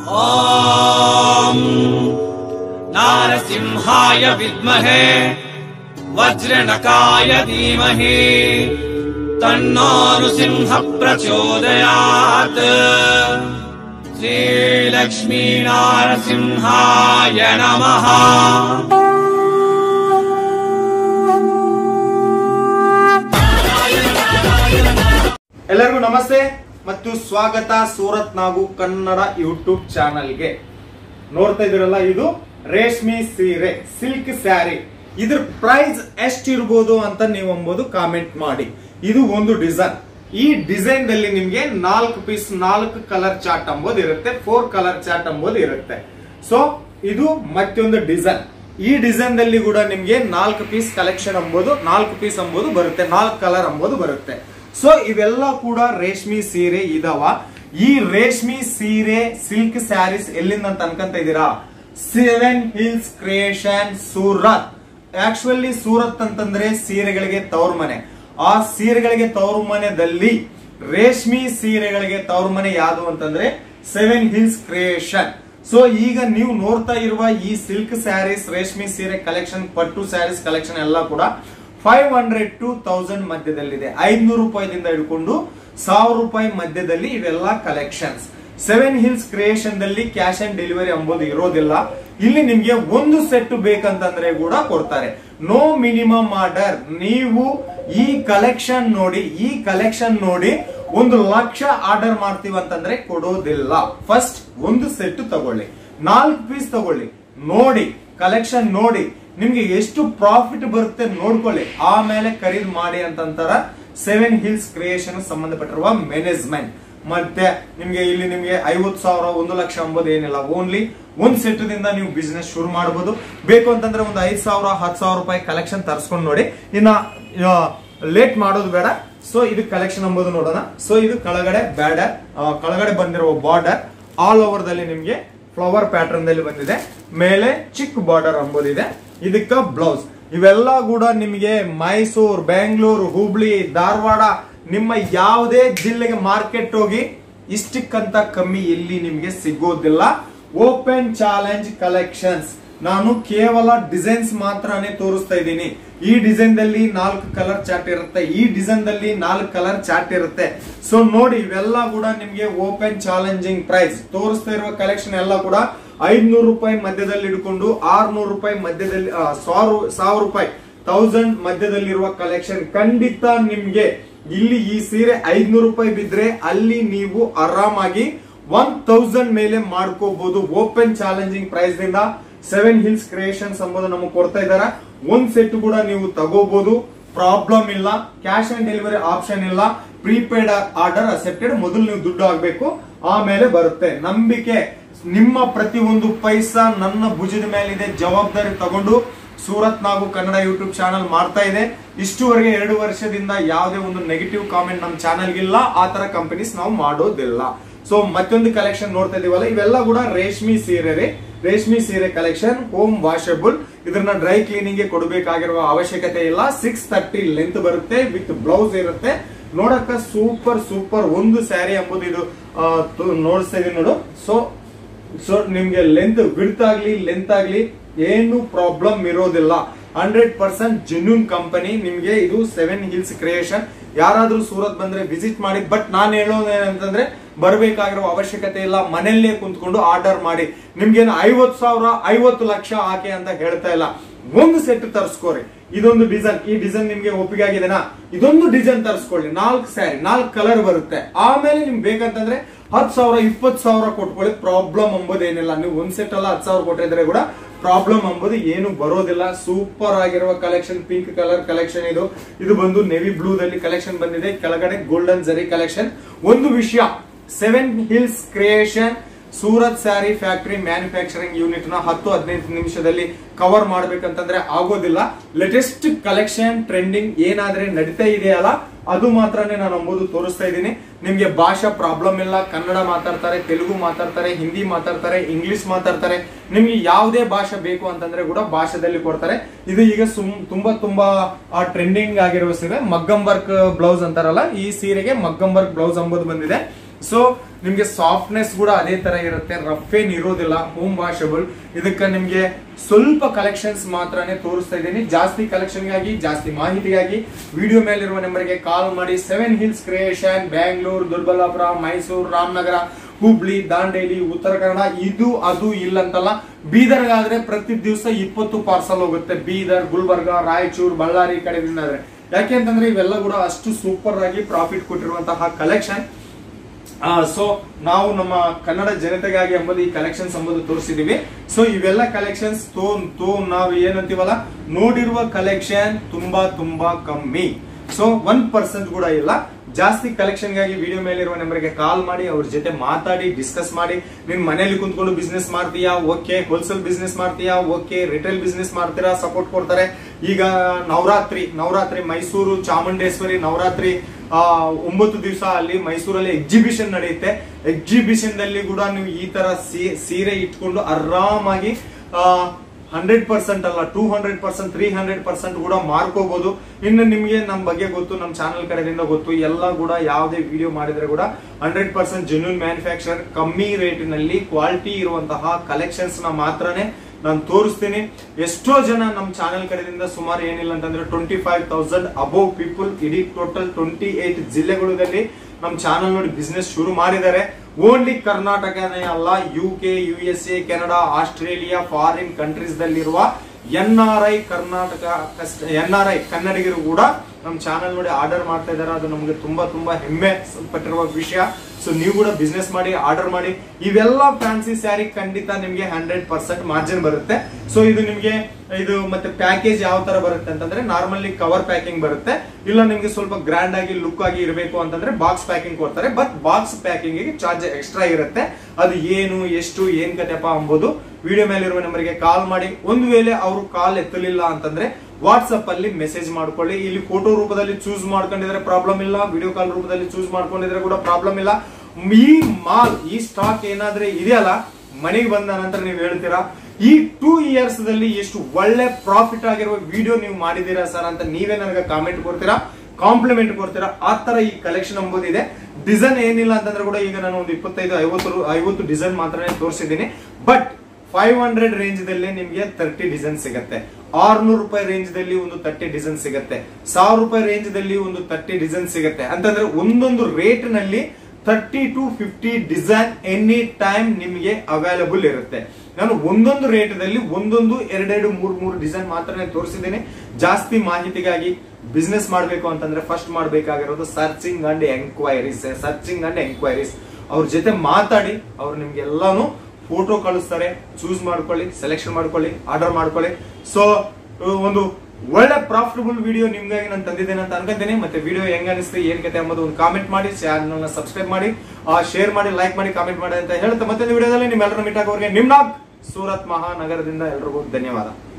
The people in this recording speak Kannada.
ॐ नारसिंहाय विद्महे वज्रनकाय धीमहि तन्नो नृसिंह प्रचोदयात् श्रीलक्ष्मीनारसिंहाय नमः ಎಲ್ಲರಿಗೂ ನಮಸ್ತೆ ಮತ್ತು ಸ್ವಾಗತ ಸೂರತ್ ನಾವು ಕನ್ನಡ ಯೂಟ್ಯೂಬ್ ಚಾನಲ್ಗೆ ನೋಡ್ತಾ ಇದ್ದೀರಲ್ಲ ಇದು ರೇಷ್ಮೆ ಸೀರೆ ಸಿಲ್ಕ್ ಸ್ಯಾರಿ ಇದ್ರ ಪ್ರೈಸ್ ಎಷ್ಟಿರ್ಬೋದು ಅಂತ ನೀವು ಅಂಬೋದು ಕಾಮೆಂಟ್ ಮಾಡಿ ಇದು ಒಂದು ಡಿಸೈನ್ ಈ ಡಿಸೈನ್ ದಲ್ಲಿ ನಿಮ್ಗೆ ನಾಲ್ಕು ಪೀಸ್ ನಾಲ್ಕು ಕಲರ್ ಚಾರ್ಟ್ ಅಂಬೋದು ಇರುತ್ತೆ ಫೋರ್ ಕಲರ್ ಚಾರ್ಟ್ ಅಂಬೋದು ಇರುತ್ತೆ ಸೊ ಇದು ಮತ್ತೊಂದು ಡಿಸೈನ್ ಈ ಡಿಸೈನ್ ದಲ್ಲಿ ಕೂಡ ನಿಮ್ಗೆ ನಾಲ್ಕು ಪೀಸ್ ಕಲೆಕ್ಷನ್ ಅಂಬೋದು ನಾಲ್ಕು ಪೀಸ್ ಅಂಬೋದು ಬರುತ್ತೆ ನಾಲ್ಕು ಕಲರ್ ಅಂಬೋದು ಬರುತ್ತೆ ಸೊ ಇವೆಲ್ಲ ಕೂಡ ರೇಷ್ಮೆ ಸೀರೆ ಇದಾವ ಈ ರೇಷ್ಮೆ ಸೀರೆ ಸಿಲ್ಕ್ ಸ್ಯಾರೀಸ್ ಎಲ್ಲಿಂದ ಅಂತ ಅನ್ಕೊಂತ ಇದೀರಾ seven hills creation Surat actually Surat ಅಂತಂದ್ರೆ ಸೀರೆಗಳಿಗೆ ತವರು ಮನೆ ಆ ಸೀರೆಗಳಿಗೆ ತವರು ಮನೆದಲ್ಲಿ ರೇಷ್ಮೆ ಸೀರೆಗಳಿಗೆ ತವರು ಮನೆ ಯಾವುದು ಅಂತಂದ್ರೆ ಸೆವೆನ್ ಹಿಲ್ಸ್ ಕ್ರಿಯೇಷನ್ ಸೊ ಈಗ ನೀವು ನೋಡ್ತಾ ಇರುವ ಈ ಸಿಲ್ಕ್ ಸ್ಯಾರೀಸ್ ರೇಷ್ಮೆ ಸೀರೆ ಕಲೆಕ್ಷನ್ ಪಟ್ಟು ಸ್ಯಾರೀಸ್ ಕಲೆಕ್ಷನ್ ಎಲ್ಲ ಕೂಡ ಫೈವ್ ಹಂಡ್ರೆಡ್ ಟು ತೌಸಂಡ್ ಮಧ್ಯದಲ್ಲಿದೆ ಐದ್ನೂರು ರೂಪಾಯಿದಿಂದ ಹಿಡ್ಕೊಂಡು ಸಾವಿರ ರೂಪಾಯಿ ಮಧ್ಯದಲ್ಲಿ ಇವೆಲ್ಲ ಕಲೆಕ್ಷನ್ಸ್ ಸೆವೆನ್ ಹಿಲ್ಸ್ ಕ್ರಿಯೇಷನ್ ದಲ್ಲಿ ಕ್ಯಾಶ್ ಅಂಡ್ ಡೆಲಿವರಿ ಅಂಬೋದು ಇರೋದಿಲ್ಲ ಇಲ್ಲಿ ನಿಮ್ಗೆ ಒಂದು ಸೆಟ್ ಬೇಕಂತಂದ್ರೆ ಕೂಡ ಕೊಡ್ತಾರೆ ನೋ ಮಿನಿಮಮ್ ಆರ್ಡರ್ ನೀವು ಈ ಕಲೆಕ್ಷನ್ ನೋಡಿ ಈ ಕಲೆಕ್ಷನ್ ನೋಡಿ ಒಂದು ಲಕ್ಷ ಆರ್ಡರ್ ಮಾಡ್ತೀವಿ ಅಂತಂದ್ರೆ ಕೊಡೋದಿಲ್ಲ ಫಸ್ಟ್ ಒಂದು ಸೆಟ್ ತಗೊಳ್ಳಿ ನಾಲ್ಕು ಪೀಸ್ ತಗೊಳ್ಳಿ ನೋಡಿ ಕಲೆಕ್ಷನ್ ನೋಡಿ ನಿಮ್ಗೆ ಎಷ್ಟು ಪ್ರಾಫಿಟ್ ಬರುತ್ತೆ ನೋಡ್ಕೊಳ್ಳಿ ಆಮೇಲೆ ಖರೀದಿ ಮಾಡಿ ಅಂತಂತಾರ ಸೆವೆನ್ ಹಿಲ್ಸ್ ಕ್ರಿಯೇಷನ್ ಸಂಬಂಧಪಟ್ಟಿರುವ ಮ್ಯಾನೇಜ್ಮೆಂಟ್ ಮತ್ತೆ ನಿಮ್ಗೆ ಇಲ್ಲಿ ನಿಮ್ಗೆ ಐವತ್ತು ಸಾವಿರ ಒಂದು ಲಕ್ಷ ಅಂಬೋದು ಏನಿಲ್ಲ ಓನ್ಲಿ ಒಂದ್ ಸೆಟ್ ದಿಂದ ನೀವು ಬಿಸ್ನೆಸ್ ಶುರು ಮಾಡಬಹುದು ಬೇಕು ಅಂತಂದ್ರೆ ಒಂದು ಐದ್ ಸಾವಿರ ಹತ್ತು ಸಾವಿರ ರೂಪಾಯಿ ಕಲೆಕ್ಷನ್ ತರಿಸ್ಕೊಂಡು ನೋಡಿ ಇನ್ನ ಲೇಟ್ ಮಾಡೋದು ಬೇಡ ಸೊ ಇದು ಕಲೆಕ್ಷನ್ ಅಂಬೋದು ನೋಡೋಣ ಸೊ ಇದು ಕೆಳಗಡೆ ಬ್ಯಾಡರ್ ಕೆಳಗಡೆ ಬಂದಿರುವ ಬಾರ್ಡರ್ ಆಲ್ ಓವರ್ ದಲ್ಲಿ ನಿಮ್ಗೆ ಫ್ಲವರ್ ಪ್ಯಾಟರ್ನ್ ದಲ್ಲಿ ಬಂದಿದೆ ಮೇಲೆ ಚಿಕ್ಕ ಬಾರ್ಡರ್ ಅಂಬೋದಿದೆ ಇದಕ್ಕ ಬ್ಲೌಸ್ ಇವೆಲ್ಲ ಕೂಡ ನಿಮಗೆ ಮೈಸೂರು ಬೆಂಗಳೂರು ಹುಬ್ಳಿ ಧಾರವಾಡ ನಿಮ್ಮ ಯಾವುದೇ ಜಿಲ್ಲೆಗೆ ಮಾರ್ಕೆಟ್ ಹೋಗಿ ಇಷ್ಟಕ್ಕಂತ ಕಮ್ಮಿ ಇಲ್ಲಿ ನಿಮ್ಗೆ ಸಿಗೋದಿಲ್ಲ ಓಪನ್ ಚಾಲೆಂಜ್ ಕಲೆಕ್ಷನ್ಸ್ ನಾನು ಕೇವಲ ಡಿಸೈನ್ಸ್ ಮಾತ್ರನೇ ತೋರಿಸ್ತಾ ಇದ್ದೀನಿ ಈ ಡಿಸೈನ್ ದಲ್ಲಿ ನಾಲ್ಕು ಕಲರ್ ಚಾರ್ಟ್ ಇರುತ್ತೆ ಈ ಡಿಸೈನ್ ದಲ್ಲಿ ನಾಲ್ಕು ಕಲರ್ ಚಾರ್ಟ್ ಇರುತ್ತೆ ಸೊ ನೋಡಿ ಇವೆಲ್ಲ ಕೂಡ ನಿಮ್ಗೆ ಓಪನ್ ಚಾಲೆಂಜಿಂಗ್ ಪ್ರೈಸ್ ತೋರಿಸ್ತಾ ಇರುವ ಕಲೆಕ್ಷನ್ ಎಲ್ಲ ಕೂಡ ಐದ್ನೂರು ರೂಪಾಯಿ ಮಧ್ಯದಲ್ಲಿ ಇಟ್ಕೊಂಡು ಆರ್ನೂರು ರೂಪಾಯಿ ಮಧ್ಯದಲ್ಲಿ ಆ, ಸಾವಿರ ಸಾವಿರ ರೂಪಾಯಿ ತೌಸಂಡ್ ಮಧ್ಯದಲ್ಲಿರುವ ಕಲೆಕ್ಷನ್ ಖಂಡಿತ ನಿಮ್ಗೆ ಇಲ್ಲಿ ಈ ಸೀರೆ ಐದ್ನೂರು ರೂಪಾಯಿ ಬಿದ್ರೆ ಅಲ್ಲಿ ನೀವು ಆರಾಮಾಗಿ ಒನ್ ತೌಸಂಡ್ ಮೇಲೆ ಮಾಡ್ಕೋಬಹುದು ಓಪನ್ ಚಾಲೆಂಜಿಂಗ್ ಪ್ರೈಸ್ ದಿಂದ ಸೆವೆನ್ ಹಿಲ್ಸ್ ಕ್ರಿಯೇಷನ್ಸ್ ಎಂಬುದು ನಮಗೆ ಕೊಡ್ತಾ ಇದಾರೆ ಒಂದ್ ಸೆಟ್ ಕೂಡ ನೀವು ತಗೋಬಹುದು ಪ್ರಾಬ್ಲಮ್ ಇಲ್ಲ ಕ್ಯಾಶ್ ಆನ್ ಡೆಲಿವರಿ ಆಪ್ಷನ್ ಇಲ್ಲ ಪ್ರೀಪೇಡ್ ಆರ್ಡರ್ ಅಕ್ಸೆಪ್ಟೆಡ್ ಮೊದಲು ನೀವು ದುಡ್ಡು ಆಗ್ಬೇಕು ಆಮೇಲೆ ಬರುತ್ತೆ ನಂಬಿಕೆ ನಿಮ್ಮ ಪ್ರತಿಯೊಂದು ಪೈಸಾ ನನ್ನ ಭುಜದ ಮೇಲಿದೆ ಜವಾಬ್ದಾರಿ ತಗೊಂಡು ಸೂರತ್ ನಾವು ಕನ್ನಡ ಯೂಟ್ಯೂಬ್ ಚಾನಲ್ ಮಾಡ್ತಾ ಇದೆ ಇಷ್ಟುವರೆಗೆ ಎರಡು ವರ್ಷದಿಂದ ಯಾವುದೇ ಒಂದು ನೆಗೆಟಿವ್ ಕಾಮೆಂಟ್ ನಮ್ಮ ಚಾನಲ್ಗಿಲ್ಲ ಆ ತರ ಕಂಪನೀಸ್ ನಾವು ಮಾಡೋದಿಲ್ಲ ಸೊ ಮತ್ತೊಂದು ಕಲೆಕ್ಷನ್ ನೋಡ್ತಾ ಇದೀವಲ್ಲ ಇವೆಲ್ಲ ಕೂಡ ರೇಷ್ಮೆ ಸೀರೆ ರೀ ರೇಷ್ಮೆ ಸೀರೆ ಕಲೆಕ್ಷನ್ ಹೋಮ್ ವಾಷಬಲ್ ಇದನ್ನ ಡ್ರೈ ಕ್ಲೀನಿಂಗ್ ಗೆ ಕೊಡಬೇಕಾಗಿರುವ ಅವಶ್ಯಕತೆ ಇಲ್ಲ ಸಿಕ್ಸ್ ತರ್ಟಿ ಲೆಂತ್ ಬರುತ್ತೆ ವಿತ್ ಬ್ಲೌಸ್ ಇರುತ್ತೆ ನೋಡಕ್ಕ ಸೂಪರ್ ಸೂಪರ್ ಒಂದು ಸ್ಯಾರಿ ಎಂಬುದು ಇದು ಆ, ತು- ನೋಡಿಸ್ತಾ ಇದೀನಿ ನೋಡು ಸೊ ಸೊ ನಿಮ್ಗೆ ಲೆಂತ್ ವಿಡ್ತ್ ಆಗ್ಲಿ ಲೆಂತ್ ಆಗ್ಲಿ ಏನು ಪ್ರಾಬ್ಲಮ್ ಇರೋದಿಲ್ಲ ಹಂಡ್ರೆಡ್ ಪರ್ಸೆಂಟ್ ಜೆನ್ಯೂನ್ ಕಂಪನಿ ನಿಮ್ಗೆ ಇದು ಸೆವೆನ್ ಹಿಲ್ಸ್ ಕ್ರಿಯೇಷನ್ ಯಾರಾದ್ರೂ ಸೂರತ್ ಬಂದ್ರೆ ವಿಸಿಟ್ ಮಾಡಿ ಬಟ್ ನಾನು ಹೇಳೋದು ಏನಂತಂದ್ರೆ ಬರಬೇಕಾಗಿರೋ ಅವಶ್ಯಕತೆ ಇಲ್ಲ ಮನೆಯಲ್ಲೇ ಕುಂತ್ಕೊಂಡು ಆರ್ಡರ್ ಮಾಡಿ ನಿಮ್ಗೇನು ಐವತ್ ಸಾವಿರ ಐವತ್ತು ಲಕ್ಷ ಹಾಕಿ ಅಂತ ಹೇಳ್ತಾ ಇಲ್ಲ ಒಂದು ಸೆಟ್ ತರಿಸ್ಕೋರಿ ಇದೊಂದು ಡಿಸೈನ್ ಈ ಡಿಸೈನ್ ನಿಮ್ಗೆ ಒಪ್ಪಿಗೆ ಆಗಿದೆನಾ ಇದೊಂದು ಡಿಸೈನ್ ತರಿಸ್ಕೊಳ್ಳಿ ನಾಲ್ಕು ಸ್ಯಾರಿ ನಾಲ್ಕು ಕಲರ್ ಬರುತ್ತೆ ಆಮೇಲೆ ನಿಮ್ಗೆ ಬೇಕಂತಂದ್ರೆ ಹತ್ತು ಸಾವಿರ ಇಪ್ಪತ್ತು ಸಾವಿರ ಕೊಟ್ಕೊಳ್ಳಿ ಪ್ರಾಬ್ಲಮ್ ಅಂಬೋದೇನಿಲ್ಲ ನೀವು ಒಂದ್ ಸೆಟ್ ಅಲ್ಲ ಹತ್ತು ಸಾವಿರ ಕೊಟ್ಟಿದ್ರೆ ಕೂಡ ಪ್ರಾಬ್ಲಮ್ ಅಂಬೋದು ಏನು ಬರೋದಿಲ್ಲ ಸೂಪರ್ ಆಗಿರುವ ಕಲೆಕ್ಷನ್ ಪಿಂಕ್ ಕಲರ್ ಕಲೆಕ್ಷನ್ ಇದು ಇದು ಬಂದು ನೆವಿ ಬ್ಲೂ ದಲ್ಲಿ ಕಲೆಕ್ಷನ್ ಬಂದಿದೆ ಕೆಳಗಡೆ ಗೋಲ್ಡನ್ ಜರಿ ಕಲೆಕ್ಷನ್ ಒಂದು ವಿಷಯ seven hills creation Surat saree factory manufacturing unit ನ ಹತ್ತು ಹದಿನೈದು ನಿಮಿಷದಲ್ಲಿ ಕವರ್ ಮಾಡ್ಬೇಕಂತಂದ್ರೆ ಆಗೋದಿಲ್ಲ ಲೇಟೆಸ್ಟ್ ಕಲೆಕ್ಷನ್ ಟ್ರೆಂಡಿಂಗ್ ಏನಾದ್ರೆ ನಡೀತಾ ಇದೆಯಲ್ಲ ಅದು ಮಾತ್ರನೇ ನಾನು ಅಂಬುದು ತೋರಿಸ್ತಾ ಇದ್ದೀನಿ ನಿಮ್ಗೆ ಭಾಷಾ ಪ್ರಾಬ್ಲಮ್ ಇಲ್ಲ ಕನ್ನಡ ಮಾತಾಡ್ತಾರೆ ತೆಲುಗು ಮಾತಾಡ್ತಾರೆ ಹಿಂದಿ ಮಾತಾಡ್ತಾರೆ ಇಂಗ್ಲಿಷ್ ಮಾತಾಡ್ತಾರೆ ನಿಮ್ಗೆ ಯಾವುದೇ ಭಾಷೆ ಬೇಕು ಅಂತಂದ್ರೆ ಕೂಡ ಭಾಷೆದಲ್ಲಿ ಕೊಡ್ತಾರೆ ಇದು ಈಗ ಸುಮ್ ತುಂಬಾ ತುಂಬಾ ಟ್ರೆಂಡಿಂಗ್ ಆಗಿರುವ ಸೀರೆ ಮಗ್ಗಂ ವರ್ಕ್ ಬ್ಲೌಸ್ ಅಂತಾರಲ್ಲ ಈ ಸೀರೆಗೆ ಮಗ್ಗಂ ವರ್ಕ್ ಬ್ಲೌಸ್ ಅಂಬುದು ಬಂದಿದೆ ಸೊ ನಿಮ್ಗೆ ಸಾಫ್ಟ್ನೆಸ್ ಕೂಡ ಅದೇ ತರ ಇರುತ್ತೆ ರಫ್ ಏನ್ ಇರೋದಿಲ್ಲ ಹೋಮ್ ವಾಷಬಲ್ ಇದಕ್ಕೆ ನಿಮ್ಗೆ ಸ್ವಲ್ಪ ಕಲೆಕ್ಷನ್ಸ್ ಮಾತ್ರನೇ ತೋರಿಸ್ತಾ ಇದ್ದೀನಿ ಜಾಸ್ತಿ ಕಲೆಕ್ಷನ್ ಗಾಗಿ ಜಾಸ್ತಿ ಮಾಹಿತಿಗಾಗಿ ವಿಡಿಯೋ ಮೇಲಿರುವ ನಂಬರ್ಗೆ ಕಾಲ್ ಮಾಡಿ seven hills creation Bangalore Doddaballapura Mysuru Ramanagara Hubli Dandeli Uttara Kannada ಇದು ಅದು ಇಲ್ಲಂತಲ್ಲ ಬೀದರ್ಗಾದ್ರೆ ಪ್ರತಿ ದಿವಸ ಇಪ್ಪತ್ತು ಪಾರ್ಸಲ್ ಹೋಗುತ್ತೆ ಬೀದರ್ ಗುಲ್ಬರ್ಗ ರಾಯಚೂರು ಬಳ್ಳಾರಿ ಕಡೆದಿಂದ ಆದ್ರೆ ಯಾಕೆ ಅಂತಂದ್ರೆ ಇವೆಲ್ಲ ಕೂಡ ಅಷ್ಟು ಸೂಪರ್ ಆಗಿ ಪ್ರಾಫಿಟ್ ಕೊಟ್ಟಿರುವಂತಹ ಕಲೆಕ್ಷನ್ ಸೊ ನಾವು ನಮ್ಮ ಕನ್ನಡ ಜನತೆಗಾಗಿ ಎಂಬುದು ಈ ಕಲೆಕ್ಷನ್ಸ್ ಎಂಬುದು ತೋರಿಸಿದೀವಿ ಸೊ ಇವೆಲ್ಲ ಕಲೆಕ್ಷನ್ಸ್ ತೋ ತೋ ನಾವು ಏನಂತೀವಲ್ಲ ನೋಡಿರುವ ಕಲೆಕ್ಷನ್ ತುಂಬಾ ತುಂಬಾ ಕಮ್ಮಿ ಸೊ ಒನ್ ಪರ್ಸೆಂಟ್ ಕೂಡ ಇಲ್ಲ ಜಾಸ್ತಿ ಕಲೆಕ್ಷನ್ ಗಾಗಿ ವಿಡಿಯೋ ಮೇಲಿರುವ ನಂಬರ್ಗೆ ಕಾಲ್ ಮಾಡಿ ಅವ್ರ ಜೊತೆ ಮಾತಾಡಿ ಡಿಸ್ಕಸ್ ಮಾಡಿ ನಿನ್ ಮನೇಲಿ ಕುಂತ್ಕೊಂಡು ಬಿಸ್ನೆಸ್ ಮಾಡ್ತೀಯಾ ಓಕೆ ಹೋಲ್ಸೇಲ್ ಬಿಸ್ನೆಸ್ ಮಾಡ್ತೀಯಾ ಓಕೆ ರಿಟೇಲ್ ಬಿಸ್ನೆಸ್ ಮಾಡ್ತೀರಾ ಸಪೋರ್ಟ್ ಕೊಡ್ತಾರೆ ಈಗ ನವರಾತ್ರಿ ನವರಾತ್ರಿ ಮೈಸೂರು ಚಾಮುಂಡೇಶ್ವರಿ ನವರಾತ್ರಿ ಆ ಒಂಬತ್ತು ದಿವಸ ಅಲ್ಲಿ ಮೈಸೂರಲ್ಲಿ ಎಕ್ಸಿಬಿಷನ್ ನಡೆಯುತ್ತೆ ಎಕ್ಸಿಬಿಷನ್ ದಲ್ಲಿ ಕೂಡ ನೀವು ಈ ತರ ಸೀ- ಸೀರೆ ಇಟ್ಕೊಂಡು ಆರಾಮಾಗಿ ಹಂಡ್ರೆಡ್ ಪರ್ಸೆಂಟ್ ಅಲ್ಲ two hundred percent three hundred percent ಕೂಡ ಮಾರ್ಕೋಬಹುದು ಇನ್ನು ನಿಮ್ಗೆ ನಮ್ ಬಗ್ಗೆ ಗೊತ್ತು ನಮ್ ಚಾನಲ್ ಕಡೆಯಿಂದ ಗೊತ್ತು ಎಲ್ಲ ಕೂಡ ಯಾವುದೇ ವಿಡಿಯೋ ಮಾಡಿದ್ರೆ ಕೂಡ ಹಂಡ್ರೆಡ್ ಪರ್ಸೆಂಟ್ ಜೆನ್ಯೂನ್ ಮ್ಯಾನುಫ್ಯಾಕ್ಚರ್ ಕಮ್ಮಿ ರೇಟಿನಲ್ಲಿ ಕ್ವಾಲಿಟಿ ಇರುವಂತಹ ಕಲೆಕ್ಷನ್ಸ್ ನ ಮಾತ್ರನೇ ನಾನು ತೋರಿಸ್ತೀನಿ ಎಷ್ಟೋ ಜನ ನಮ್ಮ ಚಾನೆಲ್ ಕಡೆಯಿಂದ ಸುಮಾರು ಏನಿಲ್ಲ ಅಂತಂದ್ರೆ twenty five thousand above people ಇಡೀ ಟೋಟಲ್ ಟ್ವೆಂಟಿ ಏಟ್ ಜಿಲ್ಲೆಗಳಲ್ಲಿ ನಮ್ಮ ಚಾನಲ್ ನೋಡಿ ಬಿಸ್ನೆಸ್ ಶುರು ಮಾಡಿದ್ದಾರೆ ಓನ್ಲಿ ಕರ್ನಾಟಕನೇ ಅಲ್ಲ U K U S A Canada Australia foreign countries ದಲ್ಲಿರುವ N R I Karnataka N R I ಕನ್ನಡಿಗರು ಕೂಡ ನಮ್ಮ ಚಾನಲ್ ನೋಡಿ ಆರ್ಡರ್ ಮಾಡ್ತಾ ಇದ್ದಾರೆ ಅದು ನಮಗೆ ತುಂಬಾ ತುಂಬಾ ಹೆಮ್ಮೆ ಪಟ್ಟಿರುವ ವಿಷಯ ಸೊ ನೀವು ಕೂಡ ಬಿಸ್ನೆಸ್ ಮಾಡಿ ಆರ್ಡರ್ ಮಾಡಿ ಇವೆಲ್ಲ ಫ್ಯಾನ್ಸಿ ಸ್ಯಾರಿ ಖಂಡಿತ ನಿಮ್ಗೆ ಹಂಡ್ರೆಡ್ ಪರ್ಸೆಂಟ್ ಮಾರ್ಜಿನ್ ಬರುತ್ತೆ ಸೊ ಇದು ನಿಮ್ಗೆ ಇದು ಮತ್ತೆ ಪ್ಯಾಕೇಜ್ ಯಾವ ತರ ಬರುತ್ತೆ ಅಂತಂದ್ರೆ ನಾರ್ಮಲಿ ಕವರ್ ಪ್ಯಾಕಿಂಗ್ ಬರುತ್ತೆ ಇಲ್ಲ ನಿಮ್ಗೆ ಸ್ವಲ್ಪ ಗ್ರ್ಯಾಂಡ್ ಆಗಿ ಲುಕ್ ಆಗಿ ಇರಬೇಕು ಅಂತಂದ್ರೆ ಬಾಕ್ಸ್ ಪ್ಯಾಕಿಂಗ್ ಕೊಡ್ತಾರೆ ಬಟ್ ಬಾಕ್ಸ್ ಪ್ಯಾಕಿಂಗ್ ಗೆ ಚಾರ್ಜ್ ಎಕ್ಸ್ಟ್ರಾ ಇರುತ್ತೆ ಅದು ಏನು ಎಷ್ಟು ಏನ್ ಕತೆಪ್ಪ ಅಂಬೋದು ವಿಡಿಯೋ ಮೇಲಿರುವ ನಂಬರ್ಗೆ ಕಾಲ್ ಮಾಡಿ ಒಂದು ವೇಳೆ ಅವರು ಕಾಲ್ ಎತ್ತಲಿಲ್ಲ ಅಂತಂದ್ರೆ ವಾಟ್ಸ್ಆಪ್ ಅಲ್ಲಿ ಮೆಸೇಜ್ ಮಾಡ್ಕೊಳ್ಳಿ ಇಲ್ಲಿ ಫೋಟೋ ರೂಪದಲ್ಲಿ ಚೂಸ್ ಮಾಡ್ಕೊಂಡಿದ್ರೆ ಪ್ರಾಬ್ಲಮ್ ಇಲ್ಲ ವಿಡಿಯೋ ಕಾಲ್ ರೂಪದಲ್ಲಿ ಚೂಸ್ ಮಾಡ್ಕೊಂಡಿದ್ರೆ ಕೂಡ ಪ್ರಾಬ್ಲಮ್ ಇಲ್ಲ ಈ ಮಾಲ್ ಈ ಸ್ಟಾಕ್ ಏನಾದ್ರೆ ಇದೆಯಲ್ಲ ಮನೆಗೆ ಬಂದ ನಂತರ ನೀವು ಹೇಳ್ತೀರಾ ಈ ಟೂ ಇಯರ್ಸ್ ದಲ್ಲಿ ಎಷ್ಟು ಒಳ್ಳೆ ಪ್ರಾಫಿಟ್ ಆಗಿರುವ ವಿಡಿಯೋ ನೀವು ಮಾಡಿದೀರಾ ಸರ್ ಅಂತ ನೀವೇ ನನಗೆ ಕಾಮೆಂಟ್ ಕೊಡ್ತೀರಾ ಕಾಂಪ್ಲಿಮೆಂಟ್ ಕೊಡ್ತೀರಾ ಆ ತರ ಈ ಕಲೆಕ್ಷನ್ ಎಂಬುದಿದೆ ಡಿಸೈನ್ ಏನಿಲ್ಲ ಅಂತಂದ್ರೆ ಕೂಡ ಈಗ ನಾನು ಒಂದು ಇಪ್ಪತ್ತೈದು ಐವತ್ತು ರು- ಐವತ್ತು ಡಿಸೈನ್ ಮಾತ್ರ ತೋರಿಸಿದ್ದೀನಿ ಬಟ್ ಫೈವ್ ಹಂಡ್ರೆಡ್ ರೇಂಜ್ ದಲ್ಲಿ ನಿಮ್ಗೆ ತರ್ಟಿ ಡಿಸೈನ್ ಸಿಗುತ್ತೆ ಆರ್ನೂರು ರೂಪಾಯಿ ರೇಂಜ್ ದಲ್ಲಿ ಒಂದು ತರ್ಟಿ ಡಿಸೈನ್ ಸಿಗುತ್ತೆ ಸಾವಿರ ರೂಪಾಯಿ ರೇಂಜ್ ದಲ್ಲಿ ಒಂದು ತರ್ಟಿ ಡಿಸೈನ್ ಸಿಗುತ್ತೆ ಅಂತಂದ್ರೆ ಒಂದೊಂದು ರೇಟ್ ನಲ್ಲಿ thirty to fifty design any time ನಿಮಗೆ ಅವೈಲಬಲ್ ಇರುತ್ತೆ ನಾನು ಒಂದೊಂದು ರೇಟ್ದಲ್ಲಿ ಒಂದೊಂದು ಎರಡೆರಡು ಮೂರ್ ಮೂರು ಡಿಸೈನ್ ಮಾತ್ರ ತೋರಿಸಿದ್ದೀನಿ ಜಾಸ್ತಿ ಮಾಹಿತಿಗಾಗಿ ಬಿಸ್ನೆಸ್ ಮಾಡಬೇಕು ಅಂತಂದ್ರೆ ಫಸ್ಟ್ ಮಾಡಬೇಕಾಗಿರೋದು searching and enquiries searching and enquiries ಅವ್ರ ಜೊತೆ ಮಾತಾಡಿ ಅವ್ರು ನಿಮ್ಗೆ ಎಲ್ಲಾನು ಫೋಟೋ ಕಳಿಸ್ತಾರೆ ಚೂಸ್ ಮಾಡ್ಕೊಳ್ಳಿ ಸೆಲೆಕ್ಷನ್ ಮಾಡ್ಕೊಳ್ಳಿ ಆರ್ಡರ್ ಮಾಡ್ಕೊಳ್ಳಿ ಸೊ ಒಂದು ಒಳ್ಳೆ ಪ್ರಾಫಿಟಬಲ್ ವಿಡಿಯೋ ನಿಮ್ಗಾಗಿ ನಾನು ತಂದಿದ್ದೇನೆ ಅಂತ ಅನ್ಕೊಂತೀನಿ ಮತ್ತೆ ವಿಡಿಯೋ ಹೆಂಗ ಅನಿಸ್ತು ಏನ್ ಕತೆ ಎಂಬುದು ಒಂದು ಕಾಮೆಂಟ್ ಮಾಡಿ ಚಾನಲ್ ಸಬ್ಸ್ಕ್ರೈಬ್ ಮಾಡಿ ಶೇರ್ ಮಾಡಿ ಲೈಕ್ ಮಾಡಿ ಕಾಮೆಂಟ್ ಮಾಡಿ ಅಂತ ಹೇಳ್ತಾ ಮತ್ತೆ ವಿಡಿಯೋದಲ್ಲಿ ನಿಮ್ಮೆಲ್ಲರೂ ಮೀಟ್ ಆಗೋರಿಗೆ ನಿಮ್ನಾಗ್ ಸೂರತ್ ಮಹಾನಗರದಿಂದ ಎಲ್ರಿಗೂ ಧನ್ಯವಾದ